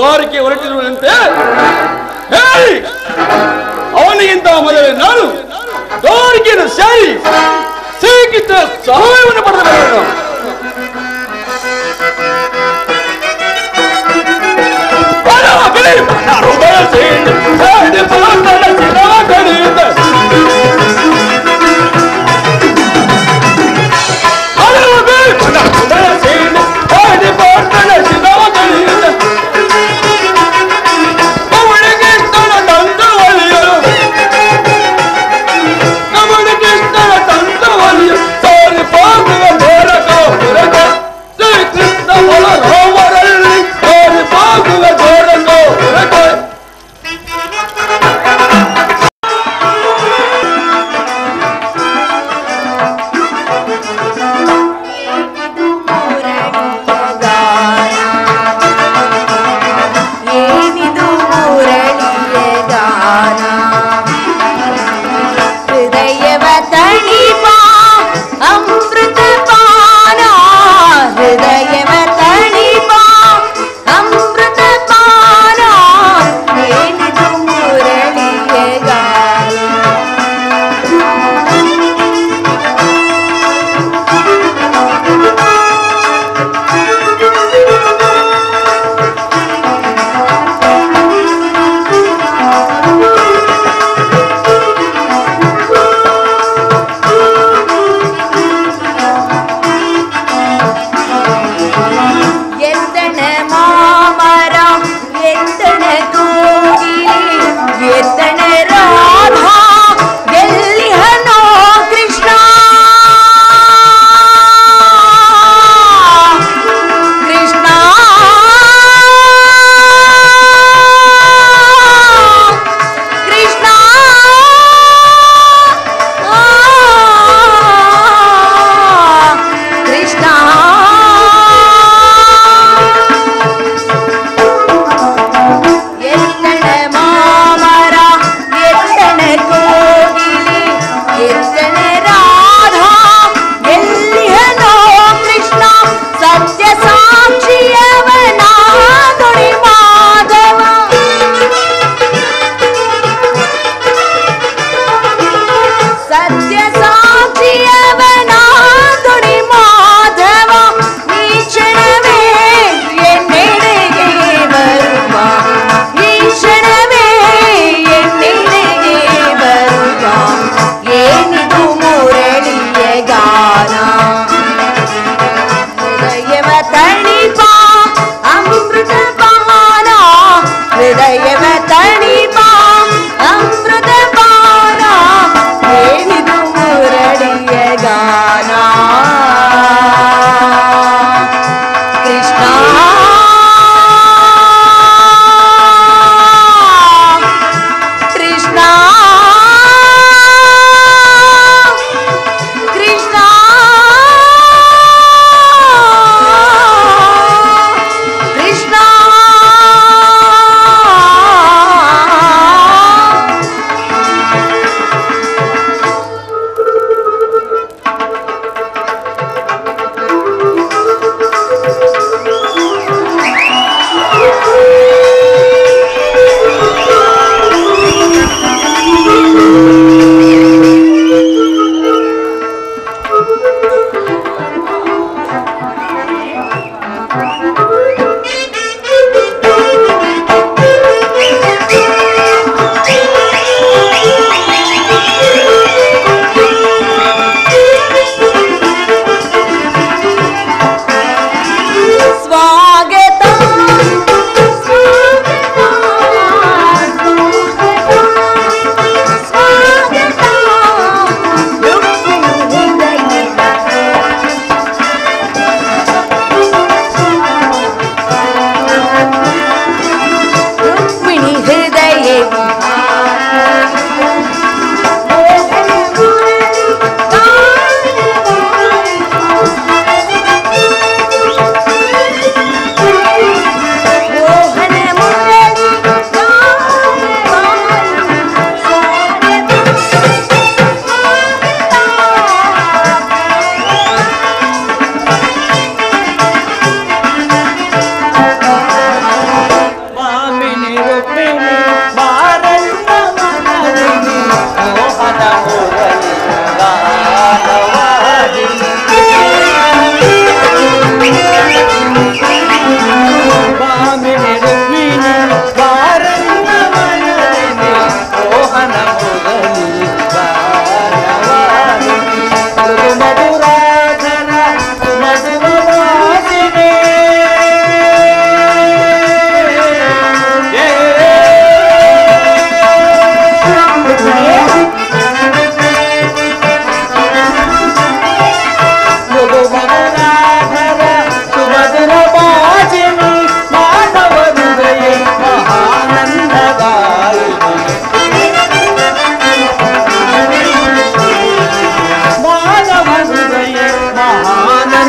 ದ್ವಾರಕ್ಕೆ ಹೊರಟಿರುವಂತೆ ಹೇಳಿ ಅವನಿಗಿಂತ ಮೊದಲೇ ನಾನು ದ್ವಾರಕೆಯನ್ನು ಸೇರಿ ಸಿಕ್ಕಿದ್ದ ಸಹಾಯವನ್ನು ಪಡೆದು ಬರೋಣ ಬರವ ಬಿಡಿ. ನಾನು ಬಯಸೇನೆ. ಸಾಡಿ ಪುರಂದರ ಶಿರವ ಕಡಿದ. ಬರವ ಬಿಡಿ. ನಾನು ಬಯಸೇನೆ. ಸಾಡಿ ಪುರಂದರ ಶಿರವ ಕಡಿದ. ಅವಳಿಗೆ ತನ್ನ ತಂದ ಒಲಿಯಲು ನಮಗೆ ಕೃಷ್ಣನ ತಂದ ಒಲಿಯಲು ಸಾರಿ ಪಾಪವ ಬೇಡ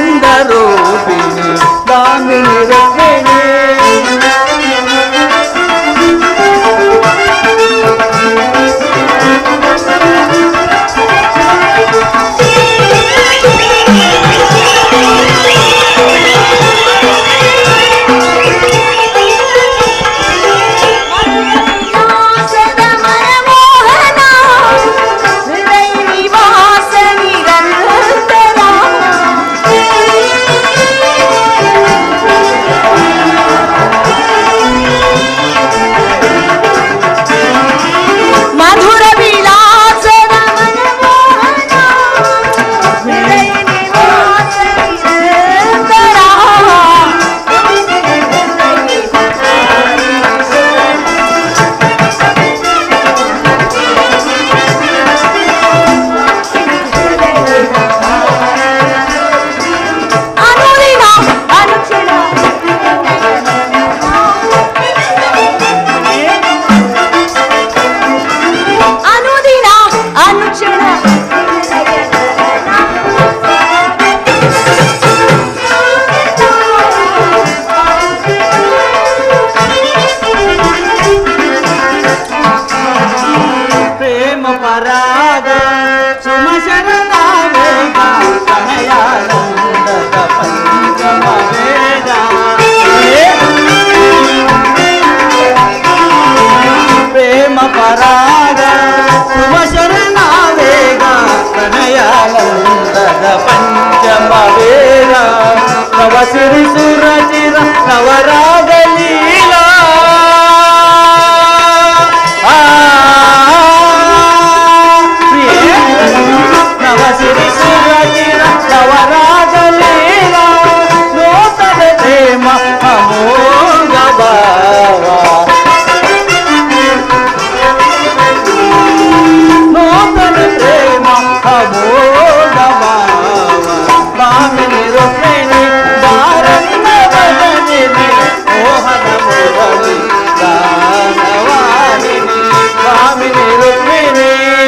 ಆನಂದ ರೂಪಿಣಿ ದಾಮಿನಿ ರುಕ್ಮಿಣಿ ವಿಲಾಸದ ಮನಮೋಹನ ಹೃದಯ ನಿವಾಸ ನಿರಂತರ ಮಧುರ ವಿಲಾಸದ ಮನಮೋಹನ ಹೃದಯ ನಿವಾಸ ನಿರಂತರ ಅನುದಿನ ಅನುಕ್ಷಣ ಅನುದಿನ ಅನುಕ್ಷಣ ಪ್ರೇಮ ಪರಾಗ ಸುಮಶರಣ ವೇಗ ಪ್ರಣಯಾನಂದದ ಪಂಚಮ ವೇದ ಪ್ರೇಮ ಪರಾಗ ಸುಮಶರಣ ವೇಗ ಪ್ರಣಯಾನಂದದ ಪಂಚಮ ವೇದ ನವ ಸಿರಿ ಸುರಚಿರ ನವರಾಗ ಲೀಲಾ ಆ ಪ್ರಿಯೇ ನವ ಸಿರಿ ಸುರಚಿರ ನವರಾಗ ಲೀಲಾ ನೂತನ ಪ್ರೇಮ ಅಮೋಘ ಭಾವ ನೂತನ ಪ್ರೇಮ ಅಮೋಘ ಭಾವ ಬಾಮಿನಿ ರುಕ್ಮಿಣಿ ಬಾರನ್ನ ಬದಲಿನಿ ಮೋಹನ ಮುರಳಿ ಗಾನವಾಣಿನಿ ಬಾಮಿನಿ ರುಕ್ಮಿಣಿ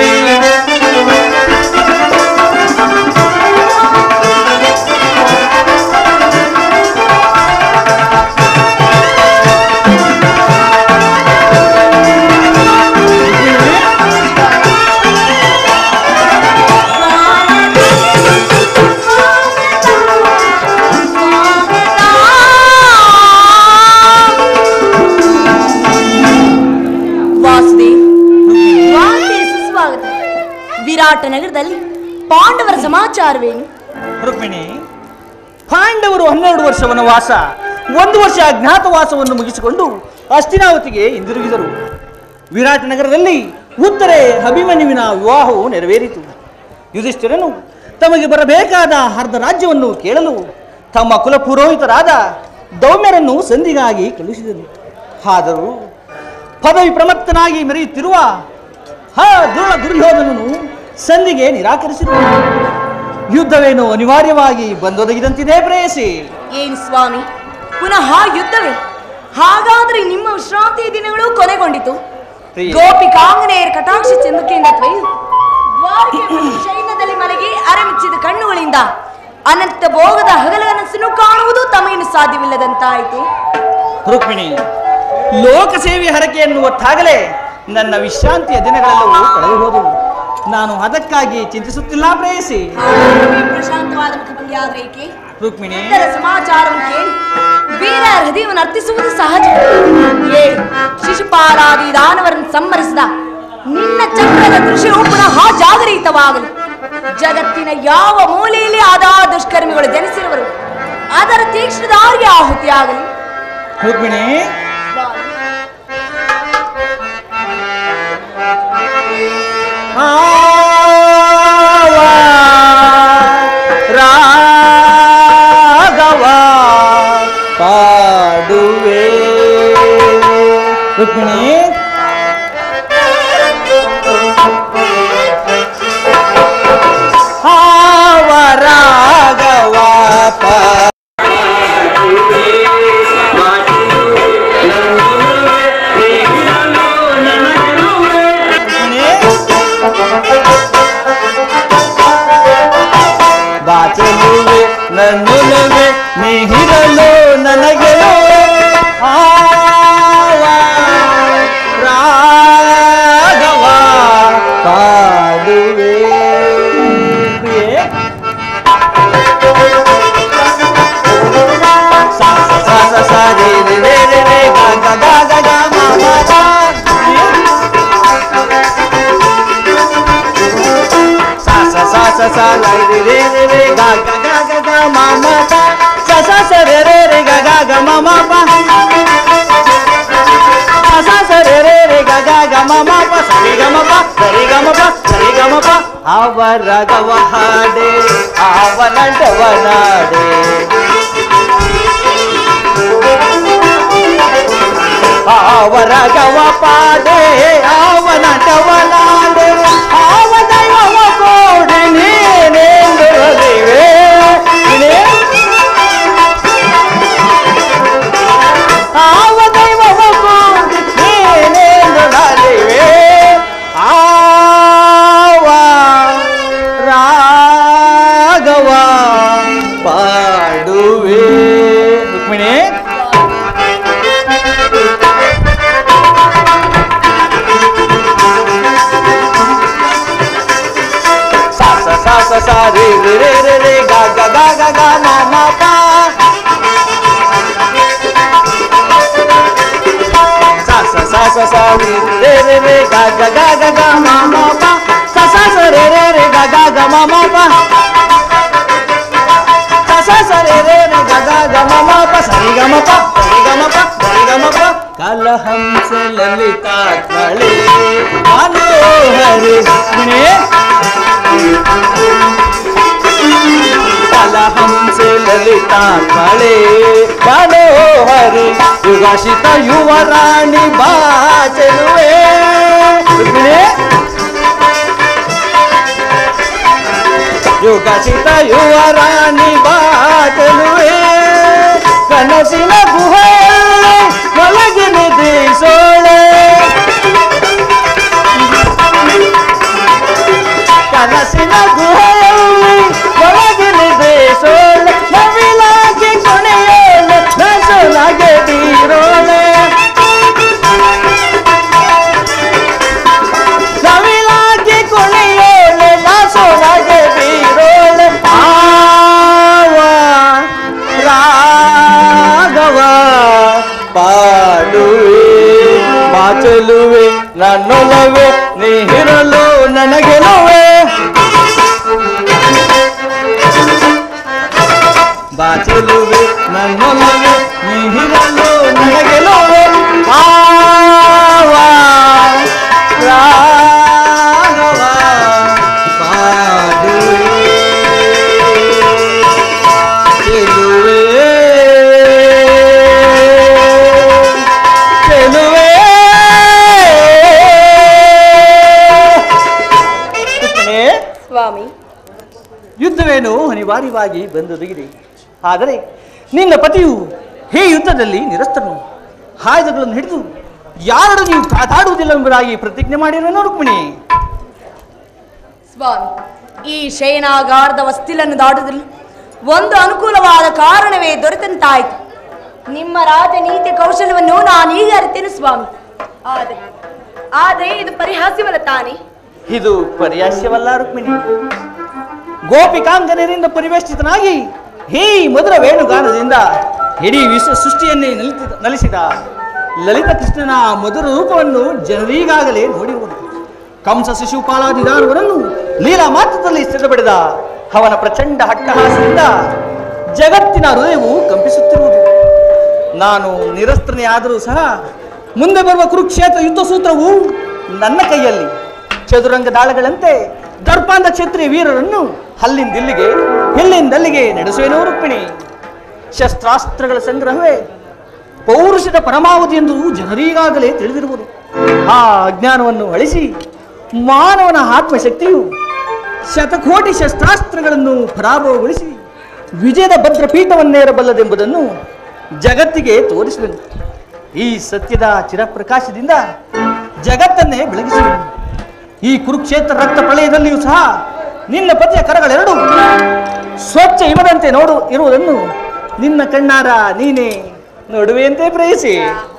ವಾಸುದೇವ್ ಸ್ವಾಗತ ಸುಸ್ವಾಗತ ವಿರಾಟ ನಗರದಲ್ಲಿ ಪಾಂಡವರ ಸಮಾಚಾರವೇನು ರುಕ್ಮಿಣಿ ಪಾಂಡವರು ಹನ್ನೆರಡು ವರ್ಷ ವನವಾಸ ಒಂದು ವರ್ಷ ಅಜ್ಞಾತವಾಸವನ್ನು ಮುಗಿಸಿಕೊಂಡು ಅಸ್ತಿನಾವತಿಗೆ ಹಿಂದಿರುಗಿದರು ವಿರಾಟ ನಗರದಲ್ಲಿ ಉತ್ತರೆ ಅಭಿಮನ್ಯುವಿನ ವಿವಾಹವು ನೆರವೇರಿತು ಯುಧಿಷ್ಠಿರನು ತಮಗೆ ಬರಬೇಕಾದ ಅರ್ಧ ರಾಜ್ಯವನ್ನು ಕೇಳಲು ತಮ್ಮ ಕುಲಪುರೋಹಿತರಾದ ದೌಮ್ಯರನ್ನು ಸಂಧಿಗಾಗಿ ಕಳುಹಿಸಿದರು ಆದರೂ ಪದವಿ ಪ್ರಮತ್ತನಾಗಿ ಮೆರೆಯುತ್ತಿರುವ ಹಾ ದ್ರೋಣ ದುರ್ಯೋಧನನು ಸಂಧಿಗೆ ನಿರಾಕರಿಸಿದರು ಯುದ್ಧವೇನು ಅನಿವಾರ್ಯವಾಗಿ ಬಂದೊದಗಿದಂತಿದೆ ಪ್ರೇಯಸಿ ಏನು ಸ್ವಾಮಿ ಪುನಃ ಯುದ್ಧವೇ ಹಾಗಾದ್ರೆ ನಿಮ್ಮ ವಿಶ್ರಾಂತಿ ದಿನಗಳು ಕೊನೆಗೊಂಡಿತು ಪ್ರಿಯೆ. ಗೋಪಿಕಾಂಗನೆಯರ ಕಟಾಕ್ಷ ಚಂದ್ರಿಕೆಯಿಂದ ತ್ವಯ್ದು ದ್ವಾರಕೆ ಶೈನ್ಯದಲ್ಲಿ ಮಲಗಿ ಅರಮಿಚ್ಚಿದ ಕಣ್ಣುಗಳಿಂದ ಅನಂತ ಭೋಗದ ಹಗಲನಸನ್ನು ಕಾಣುವುದು ತಮಗೇನು ಸಾಧ್ಯವಿಲ್ಲದಂತಾಯಿತು ರುಕ್ಮಿಣಿ ಲೋಕಸೇವೆ ಹರಕೆ ಎನ್ನುವಟ್ಟಾಗಲೇ ನನ್ನ ವಿಶ್ರಾಂತಿಯ ದಿನಗಳೆಲ್ಲವೂ ಕಳೆದು ಹೋದವು ನಾನು ಅದಕ್ಕಾಗಿ ಚಿಂತಿಸುತ್ತಿಲ್ಲ ಪ್ರೇಯಸಿ ಹಾಗಾಗಿ ಪ್ರಶಾಂತವಾದ ಮುಖಭಂಗಿ ಆದ್ರೆ ಏಕೆ ರುಕ್ಮಿಣಿ ಇದರ ಸಮಾಚಾರವನ್ನು ಕೇಳಿ ವೀರ ಹೃದಯವನ್ನು ಅರ್ಥಿಸುವುದು ಸಹಜ ಏಳು ಶಿಶುಪಾಲಾದಿ ದಾನವರನ್ನು ಸಂಹರಿಸಿದ ನಿನ್ನ ಚಕ್ರದ ದೃಶ್ಯವು ಪುನಃ ಜಾಗರಿತವಾಗಲಿ ಜಗತ್ತಿನ ಯಾವ ಮೂಲೆಯಲ್ಲಿ ಆದ ದುಷ್ಕರ್ಮಿಗಳು ಜನಿಸಿರುವರು ಅದರ ತೀಕ್ಷ್ಣದಾರಿಗೆ ಆಹುತಿಯಾಗಲಿ ರುಕ್ಮಿಣಿ ಆವ ರಾಘವ ಪಾಡುವೆ ರುಕ್ಮಿಣಿ ಆವ ರಾಘವ ಪಾ ರುಕ್ಮಿಣಿ ಯಾವ ರಾಗವ ಹಾಡೆ ಅವನಡವನಾಡೆ ಆವರಗವ ಪಾಡೆ ಅವನಡವನಾಡೆ ಆವ ದೈವವ ಕೋಡಿ ನೀನೆಂದಿರಲಿವೆ ನೀನೇ ಆವ ದೈವವ ಕೋಡಿ ನೀನೆಂದಿರಲಿವೆ ಆವ ರಾಗವ ಪಾಡುವೆ Rukmini sa sa sa sa sa re re re re re ga ga ga ga ga ma ma pa sa sa sa sa sa re re re re ga ga ga ga ga ma ma pa sa sa sa re re re ga ga ga ma ma pa sa sa sa re re re ga ga ga ma ma pa sa ri ga ma pa sa ri ga ma pa sa ri ga ma pa ಕಲಹಂಸ Lalitha ಕಳೆ ಮನೋಹರಿ ರುಕ್ಮಿಣಿ ಕಲಹಂಸ ಲಲಿತಾ ಕಳೆ ಮನೋಹರಿ ಯುಗಾಶಿತ ಯುವರಾಣಿ ಬಾಚಲುವೆ ರುಕ್ಮಿಣಿ ಯುಗಾಶಿತ ಯುವರಾಣಿ ಬಾಚಲುವೆ ಕನಸಿನ ಗುಹೆಯಲ್ಲಿ ಒಳಗೆ ನಿಧಿಸೋಳೆ ಕನಸಿನ ಗುಹೆಯಲ್ಲಿ ಒಳಗೆ ನಿಧಿಸೋಳೆ ನವಿಲಾಗಿ ಕೊನೆಯೋಳೆ ನಸುನಾಗೆ ಬೀರೋಳೆ ನವಿಲಾಗಿ ಕೊನೆಯೋಳೆ ನಸುನಾಗೆ ಬೀರೋಳೆ ಆವ ರಾಗವ ಪಾಡುವೆ ಬಾಚಲುವೆ ನನ್ನೊಲವೆ ನೀರಲು ನನಗೆಲುವೆ ಬಾಚಲುವೆ ನನ್ನೊಲವೆ ನೀರಲು ನನಗೆಲುವೆ ಆವ ರಾಗವ ಪಾಡುವೆ ಚೆಲುವೆ ಚೆಲುವೆ ಕೃಷ್ಣನೇ, ಸ್ವಾಮಿ ಯುದ್ಧವೇನು ಅನಿವಾರ್ಯವಾಗಿ ಬಂದೊದಗಿದೆ ಆದರೆ ನಿನ್ನ ಪತಿಯು ಹೇ ಯುದ್ಧದಲ್ಲಿ ನಿರಸ್ತನು ಆಯುಧಗಳನ್ನು ಹಿಡಿದು ಯಾರಡು ನೀವು ಕಾತಾಡುವುದಿಲ್ಲ ಎಂಬುದಾಗಿ ಪ್ರತಿಜ್ಞೆ ಮಾಡಿರುವೆನು ರುಕ್ಮಿಣಿ ಸ್ವಾಮಿ ಈ ಶಯನಾಗಾರದ ವಸ್ತಿಲನ್ನು ದಾಟುವುದಿಲ್ಲ ಒಂದು ಅನುಕೂಲವಾದ ಕಾರಣವೇ ದೊರೆತಂತಾಯಿತು ನಿಮ್ಮ ರಾಜನೀತಿ ಕೌಶಲ್ಯವನ್ನು ನಾನೀಗ ಅರಿತೇನೆ ಸ್ವಾಮಿ ಆದರೆ ಆದರೆ ಇದು ಪರಿಹಾಸ್ಯವಲ್ಲ ತಾನೇ ಇದು ಪರ್ಯಾಸ್ಯವಲ್ಲ ರುಕ್ಮಿಣಿ ಗೋಪಿಕಾಂಗನರಿಂದ ಪರಿವೇಷ್ಟಿತನಾಗಿ ಹೇ ಮಧುರ ವೇಣುಗಾನದಿಂದ ಇಡೀ ವಿಶ್ವ ಸೃಷ್ಟಿಯನ್ನೇ ನಲಿತ ನಲಿಸಿದ ಲಲಿತ ಕೃಷ್ಣನ ಆ ಮಧುರ ರೂಪವನ್ನು ಜನರಿಗಾಗಲೇ ನೋಡಿರುವುದು ಕಂಸ ಶಿಶುಪಾಲಾದಿದಾನವರನ್ನು ಲೀಲಾ ಮಾತ್ರದಲ್ಲಿ ಸ್ಥಿರಪಡಿದ ಅವನ ಪ್ರಚಂಡ ಹಟ್ಟಹಾಸದಿಂದ ಜಗತ್ತಿನ ಹೃದಯವು ಕಂಪಿಸುತ್ತಿರುವುದು ನಾನು ನಿರಸ್ತ್ರನೇ ಆದರೂ ಸಹ ಮುಂದೆ ಬರುವ ಕುರುಕ್ಷೇತ್ರ ಯುದ್ಧ ಸೂತ್ರವು ನನ್ನ ಕೈಯಲ್ಲಿ ಚದುರಂಗ ದಾಳಗಳಂತೆ ದರ್ಪಾಂಧ ಕ್ಷತ್ರಿಯ ವೀರರನ್ನು ಅಲ್ಲಿಂದಿಲ್ಲಿಗೆ ಇಲ್ಲಿಂದಲ್ಲಿಗೆ ನಡೆಸುವೇನೋ ರುಕ್ಮಿಣಿ ಶಸ್ತ್ರಾಸ್ತ್ರಗಳ ಸಂಗ್ರಹವೇ ಪೌರುಷದ ಪರಮಾವಧಿ ಎಂದು ಜನರಿಗಾಗಲೇ ತಿಳಿದಿರುವುದು ಆ ಅಜ್ಞಾನವನ್ನು ಅಳಿಸಿ ಮಾನವನ ಆತ್ಮಶಕ್ತಿಯು ಶತಕೋಟಿ ಶಸ್ತ್ರಾಸ್ತ್ರಗಳನ್ನು ಪರಾಭವಗೊಳಿಸಿ ವಿಜಯದ ಭದ್ರಪೀಠವನ್ನೇರಬಲ್ಲದೆಂಬುದನ್ನು ಜಗತ್ತಿಗೆ ತೋರಿಸುವೆನು ಈ ಸತ್ಯದ ಚಿರಪ್ರಕಾಶದಿಂದ ಜಗತ್ತನ್ನೇ ಬೆಳಗಿಸುವೆನು ಈ ಕುರುಕ್ಷೇತ್ರ ರಕ್ತ ಪ್ರಳಯದಲ್ಲಿಯೂ ಸಹ ನಿನ್ನ ಪತಿಯ ಕರಗಳೆರಡು ಸ್ವಚ್ಛ ಹಿಮದಂತೆ ನೋಡು ಇರುವುದನ್ನು ನಿನ್ನ ಕಣ್ಣಾರ ನೀನೇ ನೋಡುವೆಯಂತೆ ಪ್ರೇಯಸಿ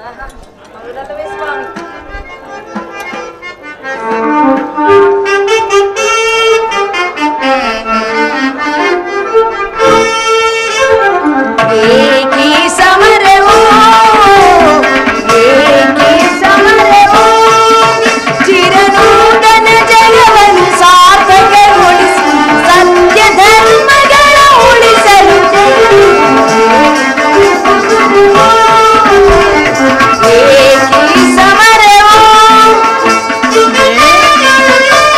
ಏಕಿ ಸಮರವೋ ಏಕಿ ಸಮರವೋ ಚಿರನೂತನ ಜಗವನ್ನು ಸಾರ್ಥಕಗೊಳಿಸಿ ಸತ್ಯ ಧರ್ಮಗಳ ಉಳಿಸಲು ಏಕಿ ಸಮರವೋ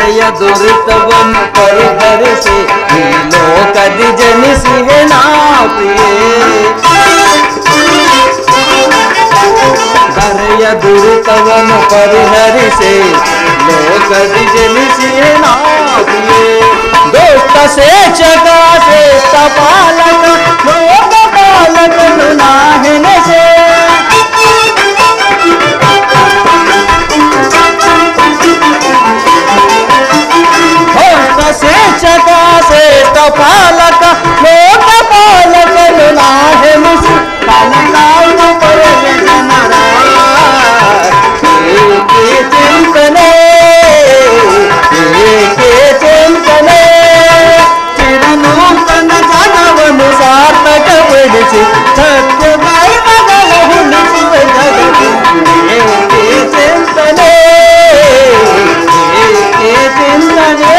ಧರೆಯ ದುರಿತವನ್ನು ಪರಿಹರಿಸಿ ಈ ಲೋಕದಿ ಜನಿಸಿವೆ ನಾ ಪ್ರಿಯೇ ಧರೆಯ ದುರಿತವನ್ನು ಪರಿಹರಿಸಿ ಲೋಕದಿ ಜನಿಸಿಯೇ ನಾವಿಯೇ ದೋಷ್ಟ ಸೇಚಕ ಶ್ರೇಷ್ಠ ಪಾಲಕ ಲೋಕ ಪಾಲಕನು ನಾ ಹೆಣಸೆ ದೋಷ್ಟ ಸೇಚಕ ಶ್ರೇಷ್ಠ ಪಾಲಕ ಲೋಕ ಪಾಲಕನು ನಾ ಹೆಣಸಿ ಪಾಲಕಾಯ್ದು ಪರಗೆ ಜನರ ಏಕೆ ಚಿಂತನೆ ಏಕೆ ಚಿಂತನೆ ಚಿರನೂತನ ಜನವನ್ನು ಸಾರ್ಥಕಪಡಿಸಿ ಸತ್ಯ ಧರ್ಮಗಳ ಉಳಿಸುವ ಜಗತ್ತು ಏಕೆ ಚಿಂತನೆ ಏಕೆ ಚಿಂತನೆ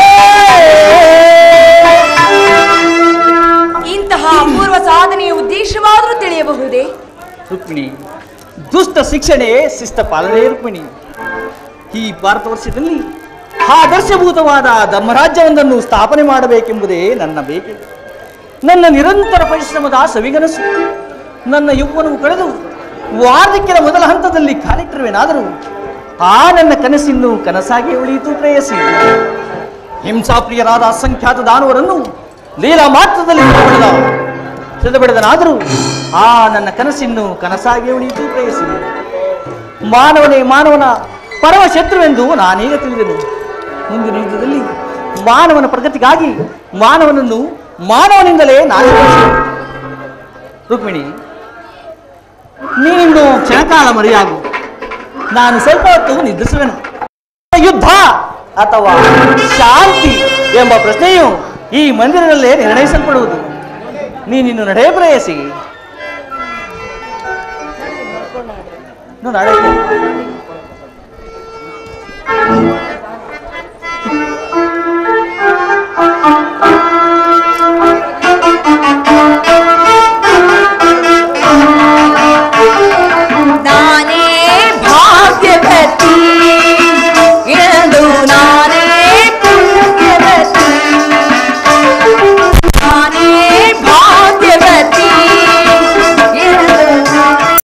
ಇಂತಹ ಅಪೂರ್ವ ಸಾಧನೆಯ ಉದ್ದೇಶವಾದರೂ ತಿಳಿಯಬಹುದೇ ರುಕ್ಮಿಣಿ ದುಷ್ಟ ಶಿಕ್ಷಣೆ ಶಿಸ್ತ ಪಾಲನೆ ರುಕ್ಮಿಣಿ ಈ ಭಾರತ ವರ್ಷದಲ್ಲಿ ಆದರ್ಶಭೂತವಾದ ಧರ್ಮರಾಜ್ಯವೊಂದನ್ನು ಸ್ಥಾಪನೆ ಮಾಡಬೇಕೆಂಬುದೇ ನನ್ನ ಬೇಕೆ ನನ್ನ ನಿರಂತರ ಪರಿಶ್ರಮದ ಸವಿಗನಸು ನನ್ನ ಯೌವನವು ಕಳೆದು ವಾರ್ಧಕ್ಯದ ಮೊದಲ ಹಂತದಲ್ಲಿ ಕಾಲಿಟ್ಟಿರುವೆನಾದರೂ ಆ ನನ್ನ ಕನಸಿನ್ನು ಕನಸಾಗಿ ಉಳಿಯಿತು ಪ್ರೇಯಸಿ ಹಿಂಸಾಪ್ರಿಯರಾದ ಅಸಂಖ್ಯಾತ ದಾನವರನ್ನು ಲೀಲಾ ಮಾತ್ರದಲ್ಲಿ ಹಿಡಿದ ಸಿಡಿದಬಿಡದನಾದರೂ ಆ ನನ್ನ ಕನಸಿನ್ನು ಕನಸಾಗಿ ಉಳಿಯಿತು ಪ್ರೇಯಸಿ ಮಾನವನೇ ಮಾನವನ ಪರಮ ಶತ್ರುವೆಂದು ನಾನೀಗ ತಿಳಿದೆನು ಮುಂದಿನ ಯುದ್ಧದಲ್ಲಿ ಮಾನವನ ಪ್ರಗತಿಗಾಗಿ ಮಾನವನನ್ನು ಮಾನವನಿಂದಲೇ ನಾನು ಗೆಲ್ಲಿಸುವೆನು. ರುಕ್ಮಿಣಿ ನೀನಿಂದು ಕ್ಷಣಕಾಲ ಮರೆಯಾಗು ನಾನು ಸ್ವಲ್ಪ ಹೊತ್ತು ನಿದ್ರಿಸುವೆನು ಯುದ್ಧ ಅಥವಾ ಶಾಂತಿ ಎಂಬ ಪ್ರಶ್ನೆಯು ಈ ಮಂದಿರದಲ್ಲೇ ನಿರ್ಣಯಿಸಲ್ಪಡುವುದು ನೀನಿನ್ನು ನಡೆ ಪ್ರಯಸಿ ನಾಳೆ